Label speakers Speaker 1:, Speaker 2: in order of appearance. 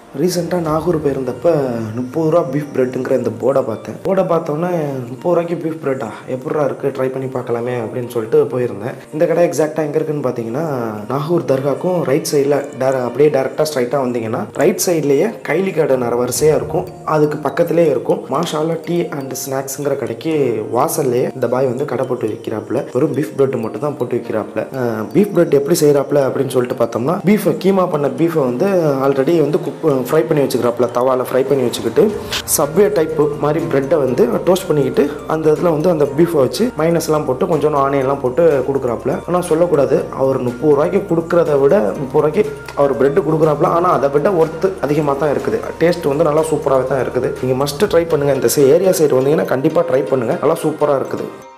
Speaker 1: ரீசெண்டாக நாகூர் போயிருந்தப்ப முப்பது ரூபா பீஃப் பிரெட்டுங்கிற இந்த போர்டை பார்த்தேன் போர்டை பார்த்தோன்னே முப்பது ரூபாய்க்கு பீஃப் பிரெட்டா எப்பட்றா இருக்குது ட்ரை பண்ணி பார்க்கலாமே அப்படின்னு சொல்லிட்டு போயிருந்தேன் இந்த கடை எக்ஸாக்டாக எங்கே இருக்குன்னு பார்த்தீங்கன்னா நாகூர் தர்காக்கும் ரைட் சைடில் டேர அப்படியே டேரெக்டாக ஸ்ட்ரைட்டாக வந்தீங்கன்னா ரைட் சைட்லேயே கைலி கடை நிற வரிசையாக இருக்கும் அதுக்கு பக்கத்துலேயே இருக்கும் மாஷாலா டீ அண்ட் ஸ்நாக்ஸுங்கிற கடைக்கு வாசல்லையே இந்த பாய் வந்து கடை போட்டு விற்கிறாப்புல வெறும் பீஃப் பிரெட் மட்டும் தான் போட்டு விற்கிறாப்புல பீஃப் பிரெட் எப்படி செய்கிறாப்புல அப்படின்னு சொல்லிட்டு பார்த்தோம்னா பீஃபை கீமா பண்ண பீஃபை வந்து ஆல்ரெடி வந்து குக் ஃப்ரை பண்ணி வச்சுக்கிறாப்புல தவாவில் ஃப்ரை பண்ணி வச்சுக்கிட்டு சப்வே டைப்பு மாதிரி ப்ரெட்டை வந்து டோஸ்ட் பண்ணிக்கிட்டு அந்த இதில் வந்து அந்த பீஃபை வச்சு மைனஸ்லாம் போட்டு கொஞ்சம் ஆனியன்லாம் போட்டு கொடுக்குறாப்புல ஆனால் சொல்லக்கூடாது அவர் முப்பது ரூபாய்க்கு கொடுக்குறத விட முப்பது ரூபாய்க்கு அவர் பிரெட்டு கொடுக்குறாப்புல ஆனால் அதை விட ஒர்த்து அதிகமாக தான் இருக்குது டேஸ்ட் வந்து நல்லா சூப்பராகவே தான் இருக்குது நீங்கள் மஸ்ட்டு ட்ரை பண்ணுங்கள் இந்த ஏரியா சைடு வந்தீங்கன்னா கண்டிப்பாக ட்ரை பண்ணுங்கள் நல்லா சூப்பராக இருக்குது